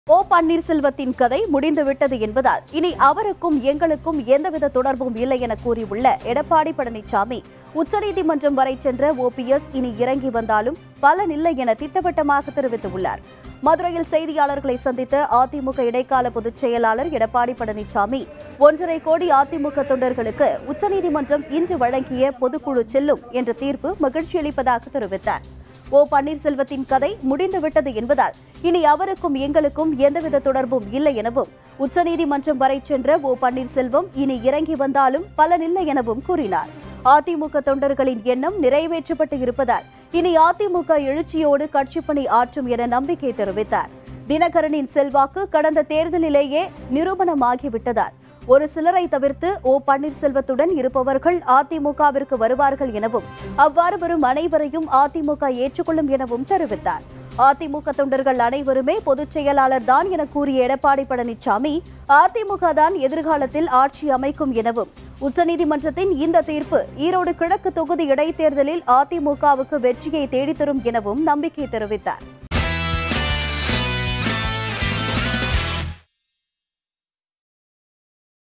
ஓ பன்னீர்செல்வத்தின் கதை முடிந்துவிட்டது என்பதால் இனி அவருக்கும் எங்களுக்கும் எந்தவித தொடர்பும் இல்லை என கூறியுள்ள எடப்பாடி பழனிசாமி உச்சநீதிமன்றம் வரை சென்ற ஓபிஎஸ் இனி இறங்கி வந்தாலும் பலனில்லை என திட்டவட்டமாக தெரிவித்துள்ளார் மதுரையில் செய்தியாளர்களை சந்தித்த அதிமுக இடைக்கால பொதுச் செயலாளர் எடப்பாடி பழனிசாமி ஒன்றரை கோடி அதிமுக தொண்டர்களுக்கு உச்சநீதிமன்றம் இன்று வழங்கிய பொதுக்குழு செல்லும் என்ற தீர்ப்பு மகிழ்ச்சியளிப்பதாக தெரிவித்தார் ஓ பன்னீர்செல்வத்தின் கதை முடிந்துவிட்டது என்பதால் இனி அவருக்கும் எங்களுக்கும் எந்தவித தொடர்பும் இல்லை எனவும் உச்சநீதிமன்றம் வரை சென்ற ஓ பன்னீர்செல்வம் இனி இறங்கி வந்தாலும் பலனில்லை எனவும் கூறினார் அதிமுக தொண்டர்களின் எண்ணம் நிறைவேற்றப்பட்டு இருப்பதால் இனி அதிமுக எழுச்சியோடு கட்சிப்பணி ஆற்றும் என நம்பிக்கை தெரிவித்தார் தினகரனின் செல்வாக்கு கடந்த தேர்தலிலேயே நிரூபணமாகிவிட்டதால் ஒரு சிலரை தவிர்த்து ஓ பன்னீர்செல்வத்துடன் இருப்பவர்கள் அதிமுகவிற்கு வருவார்கள் எனவும் அவ்வாறு வரும் அனைவரையும் அதிமுக ஏற்றுக்கொள்ளும் எனவும் தெரிவித்தார் அதிமுக தொண்டர்கள் அனைவருமே பொதுச் செயலாளர் தான் என கூறிய எடப்பாடி பழனிசாமி அதிமுக தான் எதிர்காலத்தில் ஆட்சி அமைக்கும் எனவும் உச்சநீதிமன்றத்தின் இந்த தீர்ப்பு ஈரோடு கிழக்கு தொகுதி இடைத்தேர்தலில் அதிமுகவுக்கு வெற்றியை தேடித்தரும் எனவும் நம்பிக்கை தெரிவித்தார்